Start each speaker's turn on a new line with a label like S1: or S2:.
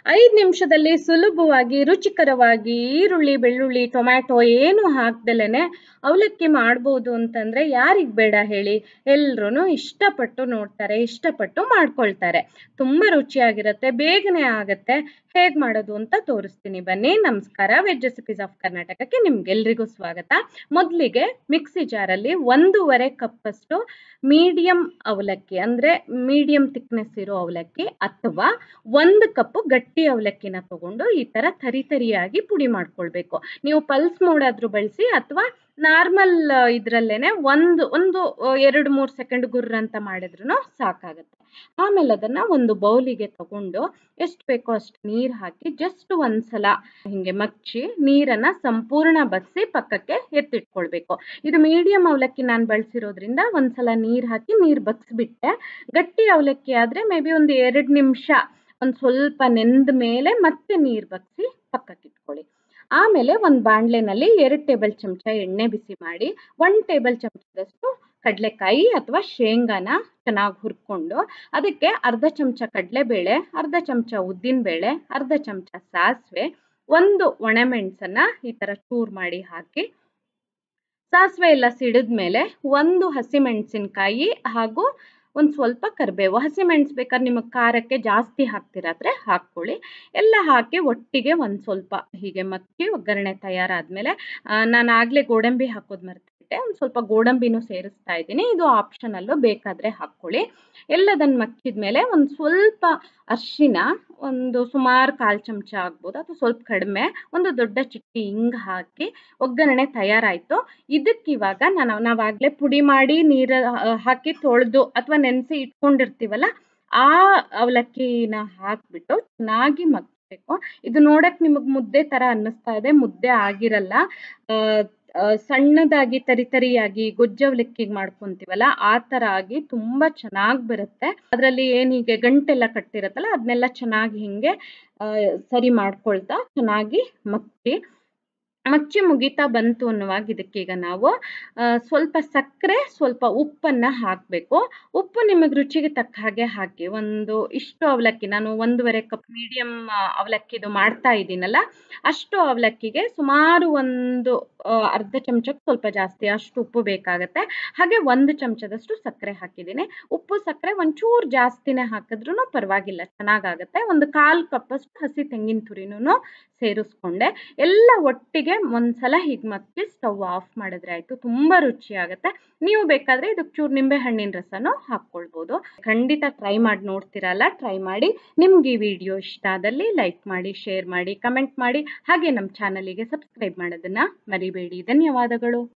S1: ಐದು ನಿಮಿಷದಲ್ಲಿ ಸುಲಭವಾಗಿ ರುಚಿಕರವಾಗಿ ಈರುಳ್ಳಿ ಬೆಳ್ಳುಳ್ಳಿ ಟೊಮ್ಯಾಟೊ ಏನು ಹಾಕ್ದಲೇ ಅವಲಕ್ಕಿ ಮಾಡ್ಬೋದು ಅಂತಂದರೆ ಯಾರಿಗೆ ಬೇಡ ಹೇಳಿ ಎಲ್ಲರೂ ಇಷ್ಟಪಟ್ಟು ನೋಡ್ತಾರೆ ಇಷ್ಟಪಟ್ಟು ಮಾಡ್ಕೊಳ್ತಾರೆ ತುಂಬ ರುಚಿಯಾಗಿರುತ್ತೆ ಬೇಗನೆ ಆಗುತ್ತೆ ಹೇಗೆ ಮಾಡೋದು ಅಂತ ತೋರಿಸ್ತೀನಿ ಬನ್ನಿ ನಮಸ್ಕಾರ ವೆಜ್ ರೆಸಿಪೀಸ್ ಆಫ್ ಕರ್ನಾಟಕಕ್ಕೆ ನಿಮ್ಗೆಲ್ರಿಗೂ ಸ್ವಾಗತ ಮೊದಲಿಗೆ ಮಿಕ್ಸಿ ಜಾರಲ್ಲಿ ಒಂದೂವರೆ ಕಪ್ಪಷ್ಟು ಮೀಡಿಯಂ ಅವಲಕ್ಕಿ ಅಂದರೆ ಮೀಡಿಯಂ ಥಿಕ್ನೆಸ್ ಇರೋ ಅವಲಕ್ಕಿ ಅಥವಾ ಒಂದು ಕಪ್ಪು ಗಟ್ಟಿ ಅವಲಕ್ಕಿನ ತಗೊಂಡು ಈ ಥರ ತರಿ ತರಿಯಾಗಿ ಪುಡಿ ಮಾಡ್ಕೊಳ್ಬೇಕು ನೀವು ಪಲ್ಸ್ ಮೋಡಾದ್ರೂ ಬಳಸಿ ಅಥವಾ ನಾರ್ಮಲ್ ಇದರಲ್ಲೇನೆ ಒಂದು ಒಂದು ಎರಡು ಮೂರು ಸೆಕೆಂಡ್ ಗುರ್ರ ಅಂತ ಮಾಡಿದ್ರೂ ಸಾಕಾಗುತ್ತೆ ಆಮೇಲೆ ಅದನ್ನು ಒಂದು ಬೌಲಿಗೆ ತಗೊಂಡು ಎಷ್ಟು ಬೇಕೋ ಅಷ್ಟು ನೀರು ಹಾಕಿ ಜಸ್ಟ್ ಒಂದ್ಸಲ ಹಿಂಗೆ ಮಚ್ಚಿ ನೀರನ್ನು ಸಂಪೂರ್ಣ ಬಗ್ಸಿ ಪಕ್ಕಕ್ಕೆ ಎತ್ತಿಟ್ಕೊಳ್ಬೇಕು ಇದು ಮೀಡಿಯಂ ಅವಲಕ್ಕಿ ನಾನು ಬಳಸಿರೋದ್ರಿಂದ ಒಂದ್ಸಲ ನೀರು ಹಾಕಿ ನೀರು ಬಗ್ಸ್ಬಿಟ್ಟೆ ಗಟ್ಟಿ ಅವಲಕ್ಕಿ ಆದರೆ ಮೇ ಬಿ ಒಂದು ಎರಡು ನಿಮಿಷ ಒಂದು ಸ್ವಲ್ಪ ನೆಂದ ಮೇಲೆ ಮತ್ತೆ ನೀರು ಬಗ್ಸಿ ಪಕ್ಕಕ್ಕೆ ಇಟ್ಕೊಳ್ಳಿ ಆಮೇಲೆ ಒಂದು ಬಾಣಲೆನಲ್ಲಿ ಎರಡು ಟೇಬಲ್ ಚಮಚ ಎಣ್ಣೆ ಬಿಸಿ ಮಾಡಿ ಒಂದು ಟೇಬಲ್ ಚಮಚದಷ್ಟು ಕಡಲೆಕಾಯಿ ಅಥವಾ ಶೇಂಗಾನ ಚೆನ್ನಾಗಿ ಹುರ್ಕೊಂಡು ಅದಕ್ಕೆ ಅರ್ಧ ಚಮಚ ಕಡಲೆಬೇಳೆ ಅರ್ಧ ಚಮಚ ಉದ್ದಿನಬೇಳೆ ಅರ್ಧ ಚಮಚ ಸಾಸಿವೆ ಒಂದು ಒಣಮೆಣಸನ್ನ ಈ ಥರ ಚೂರು ಮಾಡಿ ಹಾಕಿ ಸಾಸಿವೆ ಎಲ್ಲ ಸಿಡಿದ ಮೇಲೆ ಒಂದು ಹಸಿಮೆಣಸಿನ್ಕಾಯಿ ಹಾಗೂ ಒಂದು ಸ್ವಲ್ಪ ಕರಿಬೇವು ಹಸಿಮೆಣಸು ಬೇಕಾದ್ರೆ ನಿಮಗೆ ಖಾರಕ್ಕೆ ಜಾಸ್ತಿ ಹಾಕ್ತಿರಾದ್ರೆ ಹಾಕ್ಕೊಳ್ಳಿ ಎಲ್ಲ ಹಾಕಿ ಒಟ್ಟಿಗೆ ಒಂದು ಸ್ವಲ್ಪ ಹೀಗೆ ಮಕ್ಕಿ ಒಗ್ಗರಣೆ ತಯಾರಾದಮೇಲೆ ನಾನು ಆಗಲೇ ಗೋಡಂಬಿ ಹಾಕೋದು ಮರ್ತಿಬಿಟ್ಟೆ ಒಂದು ಸ್ವಲ್ಪ ಗೋಡಂಬಿನೂ ಸೇರಿಸ್ತಾ ಇದ್ದೀನಿ ಇದು ಆಪ್ಷನಲ್ಲು ಬೇಕಾದರೆ ಹಾಕ್ಕೊಳ್ಳಿ ಎಲ್ಲದನ್ನು ಮಕ್ಕಿದ ಮೇಲೆ ಒಂದು ಸ್ವಲ್ಪ ಅರಿಶಿನ ಒಂದು ಸುಮಾರು ಕಾಲು ಚಮಚ ಆಗ್ಬೋದು ಅಥವಾ ಸ್ವಲ್ಪ ಕಡಿಮೆ ಒಂದು ದೊಡ್ಡ ಚಿಟ್ಟಿ ಹಿಂಗೆ ಹಾಕಿ ಒಗ್ಗರಣೆ ತಯಾರಾಯಿತು ಇದಕ್ಕೆ ಇವಾಗ ನಾನು ನಾವಾಗಲೇ ಪುಡಿ ಮಾಡಿ ನೀರು ಹಾಕಿ ತೊಳೆದು ಅಥವಾ ನೆನೆಸಿ ಇಟ್ಕೊಂಡಿರ್ತೀವಲ್ಲ ಆ ಅವಲಕ್ಕಿನ ಹಾಕಿಬಿಟ್ಟು ಚೆನ್ನಾಗಿ ಮಕ್ಕಬೇಕು ಇದು ನೋಡಕ್ಕೆ ನಿಮಗೆ ಮುದ್ದೆ ಥರ ಅನ್ನಿಸ್ತಾ ಇದೆ ಮುದ್ದೆ ಆಗಿರಲ್ಲ ಸಣ್ಣದಾಗಿ ತರಿ ತರಿಯಾಗಿ ಗೊಜ್ಜವಲಕ್ಕಿಗೆ ಮಾಡ್ಕೊಂತೀವಲ್ಲ ಆ ಥರ ಆಗಿ ತುಂಬ ಚೆನ್ನಾಗಿ ಬರುತ್ತೆ ಅದರಲ್ಲಿ ಏನು ಹೀಗೆ ಗಂಟೆಲ್ಲ ಕಟ್ಟಿರುತ್ತಲ್ಲ ಅದನ್ನೆಲ್ಲ ಚೆನ್ನಾಗಿ ಹಿಂಗೆ ಸರಿ ಮಾಡ್ಕೊಳ್ತಾ ಚೆನ್ನಾಗಿ ಮಕ್ಕಿ ಮಚ್ಚಿ ಮುಗಿತಾ ಬಂತು ಅನ್ನುವಾಗ ಇದಕ್ಕೀಗ ನಾವು ಸ್ವಲ್ಪ ಸಕ್ಕರೆ ಸ್ವಲ್ಪ ಉಪ್ಪನ್ನು ಹಾಕಬೇಕು ಉಪ್ಪು ನಿಮಗೆ ರುಚಿಗೆ ತಕ್ಕ ಹಾಗೆ ಹಾಕಿ ಒಂದು ಇಷ್ಟು ಅವಲಕ್ಕಿ ನಾನು ಒಂದೂವರೆ ಕಪ್ ಮೀಡಿಯಮ್ ಅವಲಕ್ಕಿದು ಮಾಡ್ತಾ ಇದ್ದೀನಲ್ಲ ಅಷ್ಟು ಅವಲಕ್ಕಿಗೆ ಸುಮಾರು ಒಂದು ಅರ್ಧ ಚಮಚಕ್ಕೆ ಸ್ವಲ್ಪ ಜಾಸ್ತಿ ಅಷ್ಟು ಉಪ್ಪು ಬೇಕಾಗುತ್ತೆ ಹಾಗೆ ಒಂದು ಚಮಚದಷ್ಟು ಸಕ್ಕರೆ ಹಾಕಿದ್ದೀನಿ ಉಪ್ಪು ಸಕ್ಕರೆ ಒಂಚೂರು ಜಾಸ್ತಿನೇ ಹಾಕಿದ್ರೂ ಪರವಾಗಿಲ್ಲ ಚೆನ್ನಾಗಾಗುತ್ತೆ ಒಂದು ಕಾಲು ಕಪ್ಪಷ್ಟು ಹಸಿ ತೆಂಗಿನ ತುರಿನೂ ಸೇರಿಸ್ಕೊಂಡೆ ಎಲ್ಲ ಒಟ್ಟಿಗೆ ಒಂದ್ಸಲ ಹೀಗೆ ಮಕ್ಕಿ ಸ್ಟವ್ ಆಫ್ ಮಾಡಿದ್ರೆ ಆಯಿತು ತುಂಬ ರುಚಿಯಾಗುತ್ತೆ ನೀವು ಬೇಕಾದರೆ ಇದಕ್ಕೆ ಚೂರು ನಿಂಬೆ ಹಣ್ಣಿನ ರಸನೂ ಹಾಕ್ಕೊಳ್ಬೋದು ಖಂಡಿತ ಟ್ರೈ ಮಾಡಿ ನೋಡ್ತೀರಲ್ಲ ಟ್ರೈ ಮಾಡಿ ನಿಮ್ಗೆ ಈ ವಿಡಿಯೋ ಇಷ್ಟ ಆದಲ್ಲಿ ಲೈಕ್ ಮಾಡಿ ಶೇರ್ ಮಾಡಿ ಕಮೆಂಟ್ ಮಾಡಿ ಹಾಗೆ ನಮ್ಮ ಚಾನಲಿಗೆ ಸಬ್ಸ್ಕ್ರೈಬ್ ಮಾಡೋದನ್ನು ಮರಿಬೇಡಿ ಧನ್ಯವಾದಗಳು